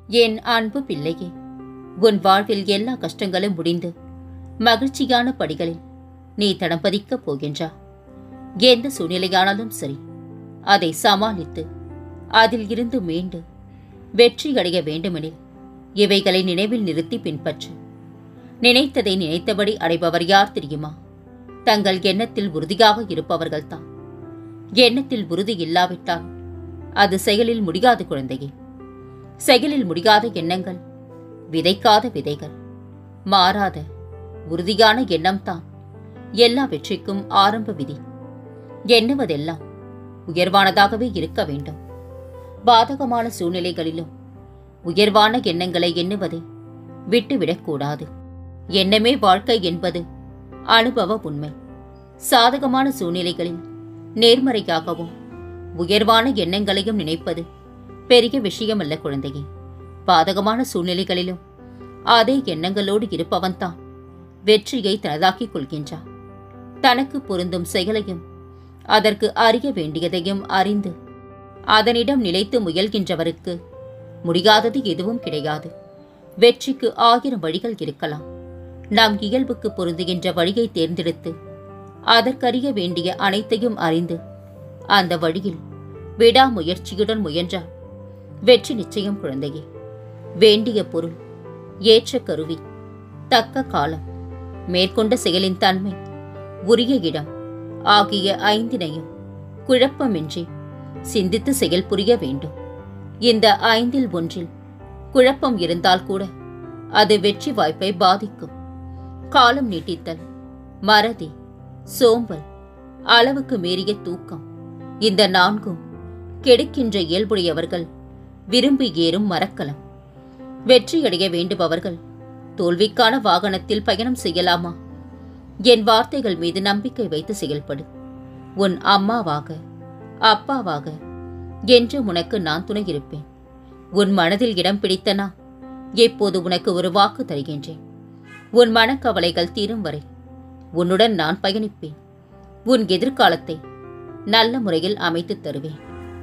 என் அன்பு பிள்ளையே உன் வாழ்வில் எல்லா கஷ்டங்களும் முடிந்து மகிழ்ச்சியான படிகளில் நீ தடம் பதிக்கப் போகின்றா எந்த சூழ்நிலையானாலும் சரி அதை சமாளித்து அதில் இருந்து மீண்டு வெற்றி அடைய வேண்டுமெனில் இவைகளை நினைவில் நிறுத்தி பின்பற்று நினைத்ததை நினைத்தபடி அடைபவர் யார் தெரியுமா தங்கள் எண்ணத்தில் உறுதியாக இருப்பவர்கள்தான் எண்ணத்தில் உறுதி இல்லாவிட்டால் அது செயலில் முடியாது குழந்தையே செயலில் முடியாத எண்ணங்கள் விதைக்காத விதைகள் மாறாத உறுதியான எண்ணம்தான் எல்லா வெற்றிக்கும் ஆரம்ப விதி எண்ணுவதெல்லாம் உயர்வானதாகவே இருக்க வேண்டும் பாதகமான சூழ்நிலைகளிலும் உயர்வான எண்ணங்களை எண்ணுவதை விட்டுவிடக்கூடாது எண்ணமே வாழ்க்கை என்பது அனுபவ உண்மை சாதகமான சூழ்நிலைகளில் நேர்மறையாகவும் உயர்வான எண்ணங்களையும் நினைப்பது பெரிய விஷயமல்ல குழந்தையே பாதகமான சூழ்நிலைகளிலும் அதே எண்ணங்களோடு இருப்பவன்தான் வெற்றியை தனதாக்கிக் கொள்கின்றான் தனக்கு பொருந்தும் செயலையும் அதற்கு அறிய வேண்டியதையும் அறிந்து அதனிடம் நிலைத்து முயல்கின்றவருக்கு முடியாதது எதுவும் கிடையாது வெற்றிக்கு ஆயிரம் வழிகள் இருக்கலாம் நம் இயல்புக்கு பொருந்துகின்ற வழியை தேர்ந்தெடுத்து அதற்கறிய வேண்டிய அனைத்தையும் அறிந்து அந்த வழியில் விடாமுயற்சியுடன் முயன்றால் வெற்றி நிச்சயம் குழந்தையே வேண்டிய பொருள் ஏற்ற கருவி தக்க காலம் மேற்கொண்ட செயலின் தன்மை உரிய இடம் ஆகிய ஐந்தினையும் குழப்பமின்றி சிந்தித்து செயல் புரிய வேண்டும் இந்த ஐந்தில் ஒன்றில் குழப்பம் இருந்தால் கூட அது வெற்றி வாய்ப்பை பாதிக்கும் காலம் நீட்டித்தல் மறதி சோம்பல் அளவுக்கு மீறிய தூக்கம் இந்த நான்கும் கெடுக்கின்ற இயல்புடையவர்கள் விரும்பி ஏறும் மரக்கலம் வெற்றியடைய வேண்டுபவர்கள் தோல்விக்கான வாகனத்தில் பயணம் செய்யலாமா என் வார்த்தைகள் மீது நம்பிக்கை வைத்து செயல்படு உன் அம்மாவாக அப்பாவாக என்று உனக்கு நான் துணை இருப்பேன் உன் மனதில் இடம் பிடித்தனா எப்போது உனக்கு ஒரு வாக்கு தருகின்றேன் உன் மனக்கவலைகள் தீரும் வரை உன்னுடன் நான் பயணிப்பேன் உன் எதிர்காலத்தை நல்ல முறையில் அமைத்துத் தருவேன்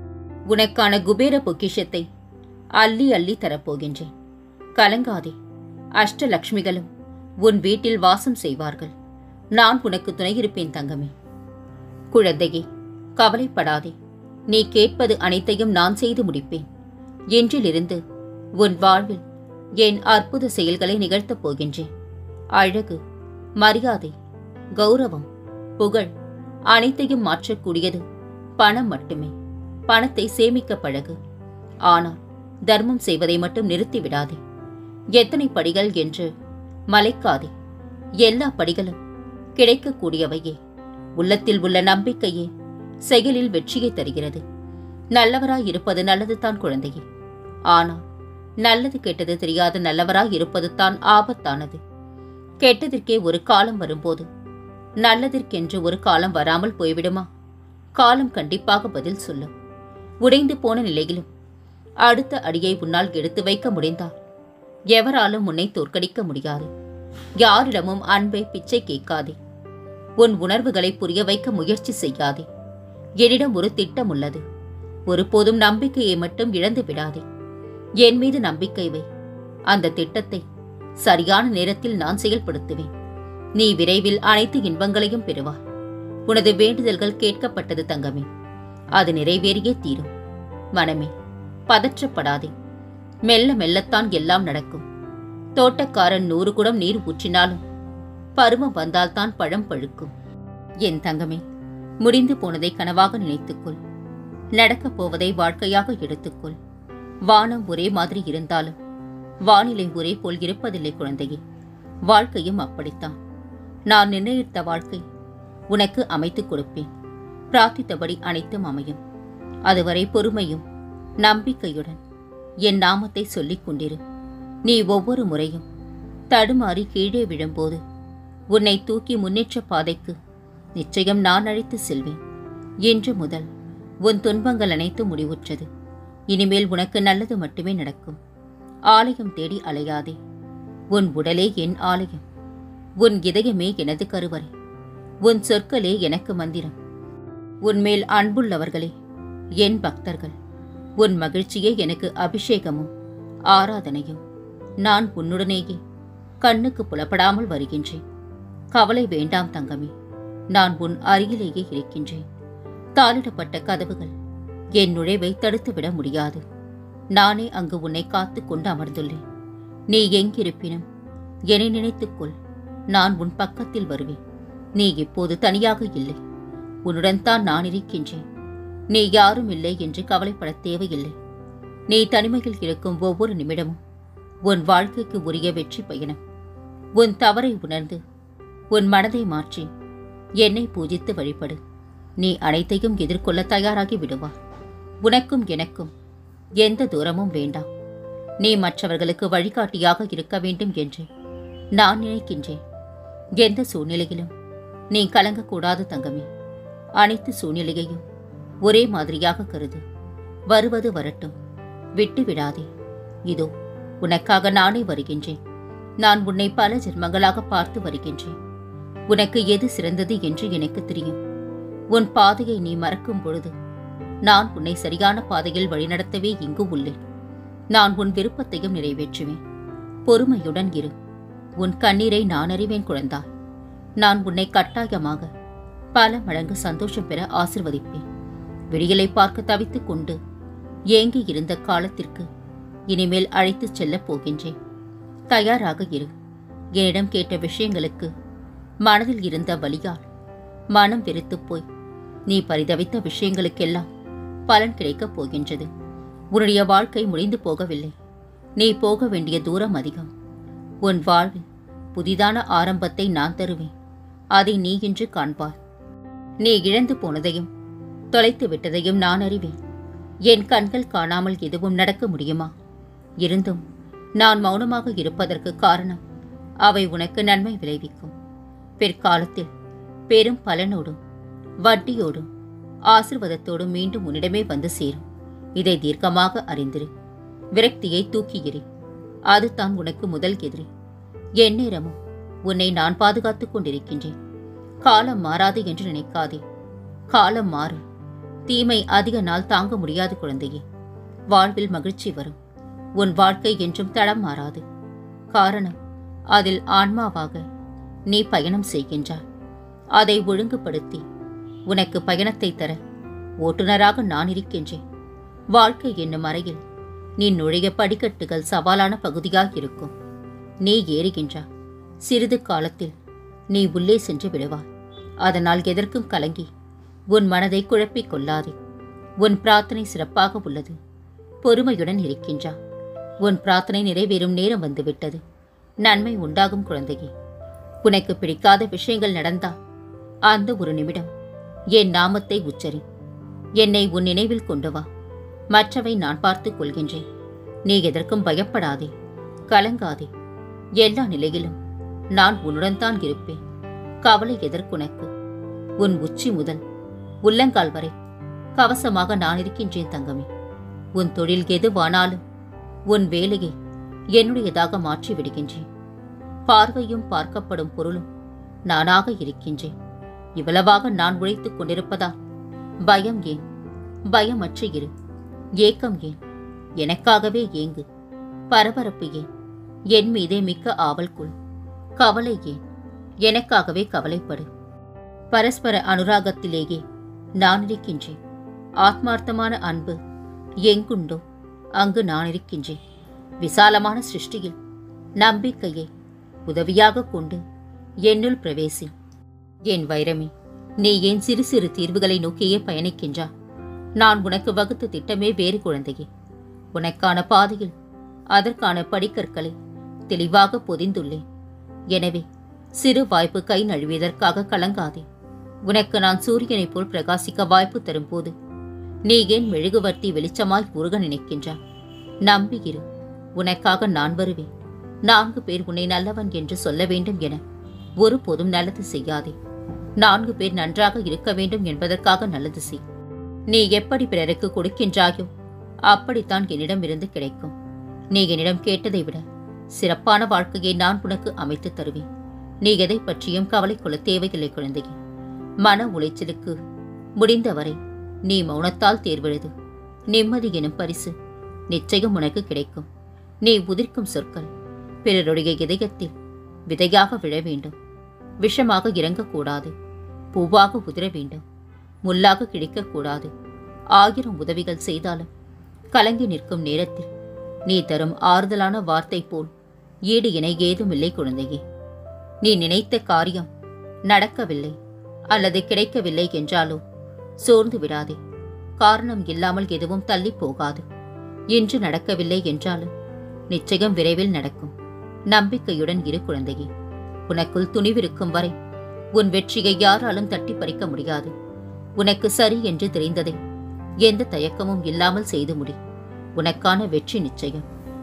உனக்கான குபேர பொக்கிஷத்தை அள்ளி அள்ளி தரப்போகின்றேன் கலங்காதே அஷ்டலக்ஷ்மிகளும் உன் வீட்டில் வாசம் செய்வார்கள் நான் உனக்கு துணையிருப்பேன் தங்கமே குழந்தையே கவலைப்படாதே நீ கேட்பது அனைத்தையும் நான் செய்து முடிப்பேன் இன்றிலிருந்து உன் வாழ்வில் என் அற்புத செயல்களை நிகழ்த்தப் போகின்றேன் அழகு மரியாதை கௌரவம் புகழ் அனைத்தையும் மாற்றக்கூடியது பணம் மட்டுமே பணத்தை சேமிக்க பழகு ஆனால் தர்மம் செய்வதை மட்டும் நிறுத்திவிடாதே எத்தனை படிகள் என்று மலைக்காதே எல்லா படிகளும் கிடைக்கக்கூடியவையே உள்ளத்தில் உள்ள நம்பிக்கையே செயலில் வெற்றியை தருகிறது நல்லவராய் இருப்பது நல்லதுதான் குழந்தையே ஆனால் நல்லது கெட்டது தெரியாத நல்லவராய் இருப்பது தான் ஆபத்தானது கெட்டதற்கே ஒரு காலம் வரும்போது நல்லதற்கென்று ஒரு காலம் வராமல் போய்விடுமா காலம் கண்டிப்பாக பதில் சொல்லும் உடைந்து போன நிலையிலும் அடுத்த அடியை உன்னால் எடுத்து வைக்க முடிந்தால் எவராலும் உன்னை தோற்கடிக்க முடியாது யாரிடமும் அன்பை பிச்சை கேட்காதே உன் உணர்வுகளை புரிய வைக்க முயற்சி செய்யாதே என்னிடம் ஒரு திட்டம் உள்ளது ஒருபோதும் நம்பிக்கையை மட்டும் இழந்து விடாதே என் மீது நம்பிக்கை வை அந்த திட்டத்தை சரியான நேரத்தில் நான் செயல்படுத்துவேன் நீ விரைவில் அனைத்து இன்பங்களையும் பெறுவாய் உனது வேண்டுதல்கள் கேட்கப்பட்டது தங்கமே அது நிறைவேறியே தீரும் மனமே பதற்றப்படாதே மெல்ல மெல்லத்தான் எல்லாம் நடக்கும் தோட்டக்காரன் நூறு குடம் நீர் ஊற்றினாலும் பருவம் வந்தால்தான் பழம் பழுக்கும் என் தங்கமே முடிந்து போனதை கனவாக நினைத்துக்கொள் நடக்கப் போவதை வாழ்க்கையாக எடுத்துக்கொள் வானம் ஒரே மாதிரி இருந்தாலும் வானிலை ஒரே போல் இருப்பதில்லை குழந்தையே வாழ்க்கையும் அப்படித்தான் நான் நிர்ணயித்த வாழ்க்கை உனக்கு அமைத்துக் கொடுப்பேன் பிரார்த்தித்தபடி அனைத்தும் அமையும் அதுவரை பொறுமையும் நம்பிக்கையுடன் என் நாமத்தை சொல்லிக் கொண்டிரு நீ ஒவ்வொரு முறையும் தடுமாறி கீழே விழும்போது உன்னை தூக்கி முன்னேற்ற பாதைக்கு நிச்சயம் நான் அழைத்து செல்வேன் இன்று முதல் உன் துன்பங்கள் அனைத்து முடிவுற்றது இனிமேல் உனக்கு நல்லது மட்டுமே நடக்கும் ஆலயம் தேடி அலையாதே உன் உடலே என் ஆலயம் உன் இதயமே எனது கருவறை உன் சொற்களே எனக்கு மந்திரம் உன்மேல் அன்புள்ளவர்களே என் பக்தர்கள் உன் மகிழ்ச்சியே எனக்கு அபிஷேகமும் ஆராதனையும் நான் உன்னுடனேயே கண்ணுக்கு புலப்படாமல் வருகின்றேன் கவலை வேண்டாம் தங்கமே நான் உன் அருகிலேயே இருக்கின்றேன் தாளிடப்பட்ட கதவுகள் என் நுழைவை தடுத்துவிட முடியாது நானே அங்கு உன்னை காத்து கொண்டு அமர்ந்துள்ளேன் நீ எங்கிருப்பினும் என்னை நினைத்துக்கொள் நான் உன் பக்கத்தில் வருவேன் நீ இப்போது தனியாக இல்லை உன்னுடன் தான் நான் இருக்கின்றேன் நீ யாரும் இல்லை என்று கவலைப்பட தேவையில்லை நீ தனிமையில் இருக்கும் ஒவ்வொரு நிமிடமும் உன் வாழ்க்கைக்கு உரிய வெற்றி பயணம் உன் தவறை உணர்ந்து உன் மனதை மாற்றி என்னை பூஜித்து வழிபடு நீ அனைத்தையும் எதிர்கொள்ள தயாராகி விடுவார் உனக்கும் எனக்கும் எந்த தூரமும் வேண்டாம் நீ மற்றவர்களுக்கு வழிகாட்டியாக இருக்க வேண்டும் என்று நான் நினைக்கின்றேன் எந்த சூழ்நிலையிலும் நீ கலங்கக்கூடாது தங்கமே அனைத்து சூழ்நிலையையும் ஒரே மாதிரியாக கருது வருவது வரட்டும் விட்டு விடாதே இதோ உனக்காக நானே வருகின்றேன் நான் உன்னை பல ஜென்மங்களாக பார்த்து வருகின்றேன் உனக்கு எது சிறந்தது என்று எனக்கு தெரியும் உன் பாதையை நீ மறக்கும் பொழுது நான் உன்னை சரியான பாதையில் வழிநடத்தவே இங்கு உள்ளேன் நான் உன் விருப்பத்தையும் நிறைவேற்றுவேன் பொறுமையுடன் இரு உன் கண்ணீரை நான் அறிவேன் குழந்தாய் நான் உன்னை கட்டாயமாக பல மடங்கு சந்தோஷம் பெற ஆசிர்வதிப்பேன் விடியலை பார்க்க தவித்துக் கொண்டு ஏங்கி இருந்த காலத்திற்கு இனிமேல் அழைத்துச் செல்லப் போகின்றேன் தயாராக இரு என்னிடம் கேட்ட விஷயங்களுக்கு மனதில் இருந்த வலியால் மனம் வெறுத்துப் போய் நீ பரிதவித்த விஷயங்களுக்கெல்லாம் பலன் கிடைக்கப் போகின்றது உன்னுடைய வாழ்க்கை முடிந்து போகவில்லை நீ போக வேண்டிய தூரம் அதிகம் உன் வாழ்வில் புதிதான ஆரம்பத்தை நான் தருவேன் அதை நீ இன்று காண்பாய் நீ இழந்து போனதையும் தொலைத்து விட்டதையும் நான் அறிவேன் என் கண்கள் காணாமல் எதுவும் நடக்க முடியுமா இருந்தும் நான் மௌனமாக இருப்பதற்கு காரணம் அவை உனக்கு நன்மை விளைவிக்கும் பிற்காலத்தில் பெரும் பலனோடும் வட்டியோடும் ஆசிர்வாதத்தோடும் மீண்டும் உன்னிடமே வந்து சேரும் இதை தீர்க்கமாக அறிந்திரு விரக்தியை தூக்கியிரு அதுதான் உனக்கு முதல் எதிரி எந்நேரமும் உன்னை நான் பாதுகாத்துக் கொண்டிருக்கின்றேன் காலம் மாறாது என்று நினைக்காதே காலம் மாறும் தீமை அதிக நாள் தாங்க முடியாது குழந்தையே வாழ்வில் மகிழ்ச்சி வரும் உன் வாழ்க்கை என்றும் தடம் மாறாது காரணம் அதில் ஆன்மாவாக நீ பயணம் செய்கின்றாய் அதை ஒழுங்குபடுத்தி உனக்கு பயணத்தை தர ஓட்டுநராக நான் இருக்கின்றேன் வாழ்க்கை என்னும் அறையில் நீ நுழைய படிக்கட்டுகள் சவாலான பகுதியாக இருக்கும் நீ ஏறுகின்றாய் சிறிது காலத்தில் நீ உள்ளே சென்று விடுவாய் அதனால் எதற்கும் கலங்கி உன் மனதை குழப்பிக் கொள்ளாதே உன் பிரார்த்தனை சிறப்பாக உள்ளது பொறுமையுடன் இருக்கின்றா உன் பிரார்த்தனை நிறைவேறும் நேரம் வந்துவிட்டது நன்மை உண்டாகும் குழந்தையே உனக்கு பிடிக்காத விஷயங்கள் நடந்தா அந்த ஒரு நிமிடம் என் நாமத்தை உச்சரி என்னை உன் நினைவில் கொண்டு வா மற்றவை நான் பார்த்துக் கொள்கின்றேன் நீ எதற்கும் பயப்படாதே கலங்காதே எல்லா நிலையிலும் நான் உன்னுடன் தான் இருப்பேன் கவலை எதற்குனக்கு உன் உச்சி முதல் உள்ளங்கால் வரை கவசமாக நான் இருக்கின்றேன் தங்கமே உன் தொழில் எதுவானாலும் உன் வேலையை என்னுடையதாக மாற்றி விடுகின்றேன் பார்வையும் பார்க்கப்படும் பொருளும் நானாக இருக்கின்றேன் இவ்வளவாக நான் உழைத்துக் கொண்டிருப்பதால் பயம் ஏன் பயமற்று இரு ஏக்கம் ஏன் எனக்காகவே ஏங்கு பரபரப்பு ஏன் என் மீதே மிக்க ஆவல் கொள் கவலை ஏன் எனக்காகவே கவலைப்படு பரஸ்பர அனுராகத்திலேயே நான் இருக்கின்றேன் ஆத்மார்த்தமான அன்பு எங்குண்டோ அங்கு நான் இருக்கின்றேன் விசாலமான சிருஷ்டியில் நம்பிக்கையை உதவியாக கொண்டு என்னுள் பிரவேசி என் வைரமே நீ ஏன் சிறு சிறு தீர்வுகளை நோக்கியே பயணிக்கின்றா நான் உனக்கு வகுத்த திட்டமே வேறு குழந்தையே உனக்கான பாதையில் அதற்கான படிக்கற்களை தெளிவாக பொதிந்துள்ளேன் எனவே சிறு வாய்ப்பு கை நழுவியதற்காக கலங்காதே உனக்கு நான் சூரியனைப் போல் பிரகாசிக்க வாய்ப்பு தரும்போது நீ ஏன் மெழுகுவர்த்தி வெளிச்சமாய் உருக நினைக்கின்றா நம்பியிரு உனக்காக நான் வருவேன் நான்கு பேர் உன்னை நல்லவன் என்று சொல்ல வேண்டும் என ஒருபோதும் நல்லது செய்யாதே நான்கு பேர் நன்றாக இருக்க வேண்டும் என்பதற்காக நல்லது செய் நீ எப்படி பிறருக்கு கொடுக்கின்றாயோ அப்படித்தான் என்னிடம் இருந்து கிடைக்கும் நீ என்னிடம் கேட்டதை விட சிறப்பான வாழ்க்கையை நான் உனக்கு அமைத்து தருவேன் நீ எதை பற்றியும் கவலை கொள்ள தேவையில்லை குழந்தையே மன உளைச்சலுக்கு முடிந்தவரை நீ மௌனத்தால் தேர்வெழுது நிம்மதி எனும் பரிசு நிச்சயம் உனக்கு கிடைக்கும் நீ உதிர்க்கும் சொற்கள் பிறருடைய இதயத்தில் விதையாக விழ வேண்டும் விஷமாக இறங்கக்கூடாது பூவாக உதிர வேண்டும் முள்ளாக கிழிக்கக்கூடாது ஆயிரம் உதவிகள் செய்தாலும் கலங்கி நிற்கும் நேரத்தில் நீ தரும் ஆறுதலான வார்த்தை போல் ஈடு இணை ஏதுமில்லை குழந்தையே நீ நினைத்த காரியம் நடக்கவில்லை அல்லது கிடைக்கவில்லை என்றாலோ சோர்ந்து விடாதே காரணம் இல்லாமல் எதுவும் தள்ளி போகாது இன்று நடக்கவில்லை என்றாலும் நிச்சயம் விரைவில் நடக்கும் நம்பிக்கையுடன் இரு குழந்தையே உனக்குள் துணிவிருக்கும் வரை உன் வெற்றியை யாராலும் தட்டி பறிக்க முடியாது உனக்கு சரி என்று தெரிந்ததை எந்த தயக்கமும் இல்லாமல் செய்து முடி உனக்கான வெற்றி நிச்சயம்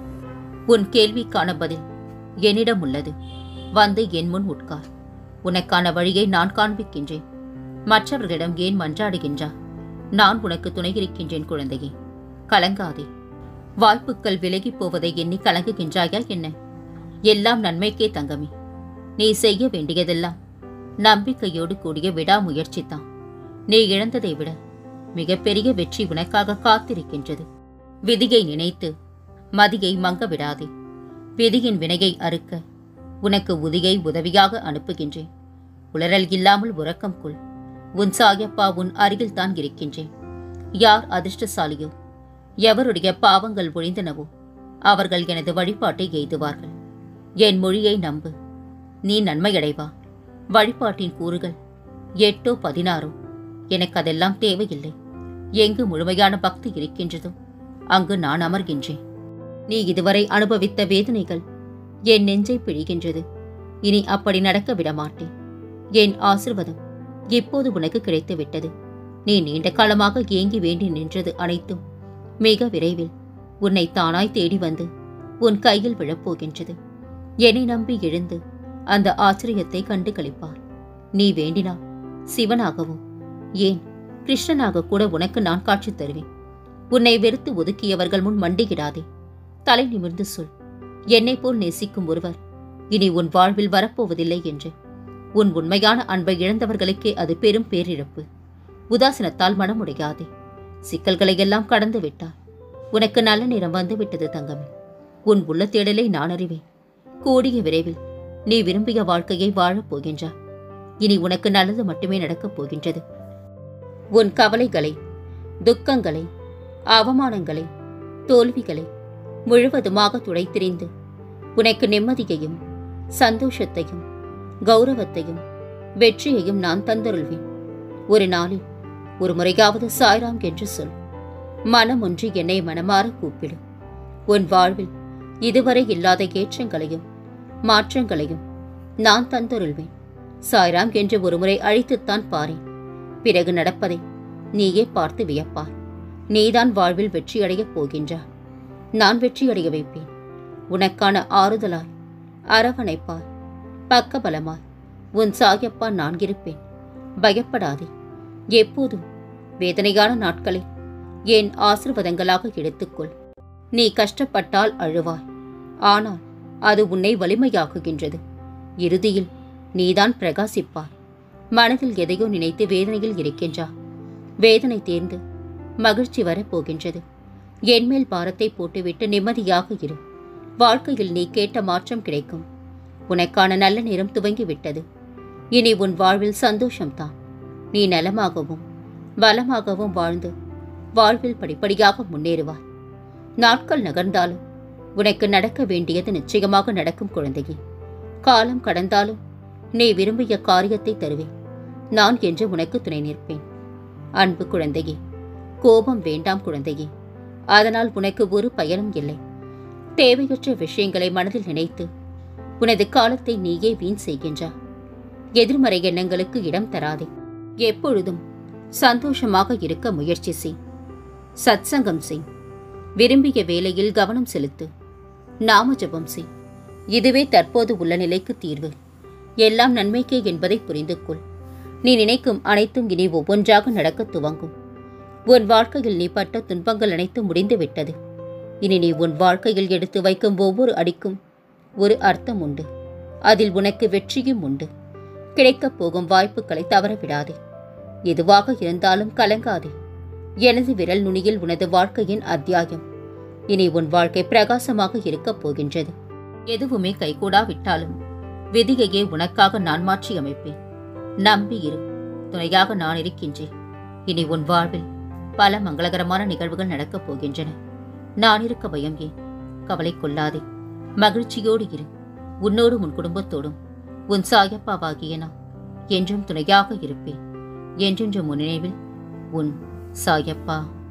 உன் கேள்விக்கான பதில் என்னிடம் உள்ளது வந்து என் முன் உட்கார் உனக்கான வழியை நான் காண்பிக்கின்றேன் மற்றவர்களிடம் ஏன் மன்றாடுகின்றா நான் உனக்கு துணை இருக்கின்றேன் குழந்தையே கலங்காதே வாய்ப்புகள் விலகிப் போவதை எண்ணி கலங்குகின்றாயா என்ன எல்லாம் நன்மைக்கே தங்கமே நீ செய்ய வேண்டியதெல்லாம் நம்பிக்கையோடு கூடிய விடாமுயற்சிதான் நீ இழந்ததை விட மிகப்பெரிய வெற்றி உனக்காக காத்திருக்கின்றது விதியை நினைத்து மதியை மங்க விடாதே விதியின் வினையை அறுக்க உனக்கு உதியை உதவியாக அனுப்புகின்றேன் உளறல் இல்லாமல் உறக்கம் கொள் உன் சாயப்பா உன் அருகில் தான் இருக்கின்றேன் யார் அதிர்ஷ்டசாலியோ எவருடைய பாவங்கள் ஒழிந்தனவோ அவர்கள் எனது வழிபாட்டை எய்துவார்கள் என் மொழியை நம்பு நீ நன்மையடைவா வழிபாட்டின் கூறுகள் எட்டோ பதினாறோ எனக்கு அதெல்லாம் தேவையில்லை எங்கு முழுமையான பக்தி இருக்கின்றதோ அங்கு நான் அமர்கின்றேன் நீ இதுவரை அனுபவித்த வேதனைகள் என் நெஞ்சை பிழிகின்றது இனி அப்படி நடக்க விட மாட்டேன் என் ஆசிர்வாதம் இப்போது உனக்கு கிடைத்து விட்டது நீ நீண்ட காலமாக ஏங்கி வேண்டி நின்றது அனைத்தும் மிக விரைவில் உன்னை தானாய் தேடி வந்து உன் கையில் விழப்போகின்றது என்னை நம்பி எழுந்து அந்த ஆச்சரியத்தை கண்டு களிப்பார் நீ வேண்டினால் சிவனாகவும் ஏன் கிருஷ்ணனாக கூட உனக்கு நான் காட்சி தருவேன் உன்னை வெறுத்து ஒதுக்கியவர்கள் முன் மண்டியிடாதே தலை நிமிர்ந்து சொல் என்னை போல் நேசிக்கும் ஒருவர் இனி உன் வாழ்வில் வரப்போவதில்லை என்று உன் உண்மையான அன்பை இழந்தவர்களுக்கே அது பெரும் பேரிழப்பு உதாசீனத்தால் மனமுடையாதே சிக்கல்களை எல்லாம் கடந்து விட்டார் உனக்கு நல்ல நேரம் வந்து விட்டது தங்கமே உன் உள்ள தேடலை நான் அறிவேன் கூடிய விரைவில் நீ விரும்பிய வாழ்க்கையை வாழப் போகின்றாய் இனி உனக்கு நல்லது மட்டுமே நடக்கப் போகின்றது உன் கவலைகளை துக்கங்களை அவமானங்களை தோல்விகளை முழுவதுமாக துடைத்தெறிந்து உனக்கு நிம்மதியையும் சந்தோஷத்தையும் கௌரவத்தையும் வெற்றியையும் நான் தந்தருள்வேன் ஒரு நாளில் ஒரு முறையாவது சாய்ராம் என்று சொல் மனம் ஒன்றி என்னை மனமாற கூப்பிடு உன் வாழ்வில் இதுவரை இல்லாத ஏற்றங்களையும் மாற்றங்களையும் நான் தந்தருள்வேன் சாய்ராம் என்று ஒருமுறை அழைத்துத்தான் பாரேன் பிறகு நடப்பதை நீயே பார்த்து வியப்பார் நீதான் வாழ்வில் வெற்றியடையப் போகின்றாய் நான் வெற்றியடைய வைப்பேன் உனக்கான ஆறுதலாய் அரவணைப்பாய் பக்கபலமாய் உன் சாயப்பா நான் இருப்பேன் பயப்படாதே எப்போதும் வேதனையான நாட்களை என் ஆசிர்வாதங்களாக எடுத்துக்கொள் நீ கஷ்டப்பட்டால் அழுவாய் ஆனால் அது உன்னை வலிமையாக்குகின்றது இறுதியில் நீதான் பிரகாசிப்பாய் மனதில் எதையோ நினைத்து வேதனையில் இருக்கின்றா வேதனை தேர்ந்து மகிழ்ச்சி வரப்போகின்றது என்மேல் பாரத்தை போட்டுவிட்டு நிம்மதியாக இரு வாழ்க்கையில் நீ கேட்ட மாற்றம் கிடைக்கும் உனக்கான நல்ல நேரம் துவங்கிவிட்டது இனி உன் வாழ்வில் சந்தோஷம்தான் நீ நலமாகவும் வளமாகவும் வாழ்ந்து வாழ்வில் படிப்படியாக முன்னேறுவாய் நாட்கள் நகர்ந்தாலும் உனக்கு நடக்க வேண்டியது நிச்சயமாக நடக்கும் குழந்தையே காலம் கடந்தாலும் நீ விரும்பிய காரியத்தை தருவேன் நான் என்று உனக்கு துணை நிற்பேன் அன்பு குழந்தையே கோபம் வேண்டாம் குழந்தையே அதனால் உனக்கு ஒரு பயனும் இல்லை தேவையற்ற விஷயங்களை மனதில் நினைத்து உனது காலத்தை நீயே வீண் செய்கின்றாய் எதிர்மறை எண்ணங்களுக்கு இடம் தராதே எப்பொழுதும் சந்தோஷமாக இருக்க முயற்சி செய் சத்சங்கம் செய் விரும்பிய வேலையில் கவனம் செலுத்து நாம ஜபம் செய் இதுவே தற்போது உள்ள நிலைக்கு தீர்வு எல்லாம் நன்மைக்கே என்பதை புரிந்து கொள் நீ நினைக்கும் அனைத்தும் இனி ஒவ்வொன்றாக நடக்கத் துவங்கும் உன் வாழ்க்கையில் நீ பட்ட துன்பங்கள் அனைத்தும் முடிந்து விட்டது இனி நீ உன் வாழ்க்கையில் எடுத்து வைக்கும் ஒவ்வொரு அடிக்கும் ஒரு அர்த்தம் உண்டு அதில் உனக்கு வெற்றியும் உண்டு கிடைக்கப் போகும் வாய்ப்புகளை தவறவிடாதே எதுவாக இருந்தாலும் கலங்காதே எனது விரல் நுனியில் உனது வாழ்க்கையின் அத்தியாயம் இனி உன் வாழ்க்கை பிரகாசமாக இருக்கப் போகின்றது எதுவுமே கைகூடாவிட்டாலும் விதியையே உனக்காக நான் மாற்றி அமைப்பேன் நம்பி இரு துணையாக நான் இருக்கின்றேன் இனி உன் வாழ்வில் பல மங்களகரமான நிகழ்வுகள் நடக்கப் போகின்றன நான் இருக்க பயம் ஏன் கவலை கொள்ளாதே மகிழ்ச்சியோடு இரு உன்னோடும் உன் குடும்பத்தோடும் உன் சாயப்பாவாகிய நான் என்றும் துணையாக இருப்பேன் என்றென்றும் உன் நினைவில் உன் சாயப்பா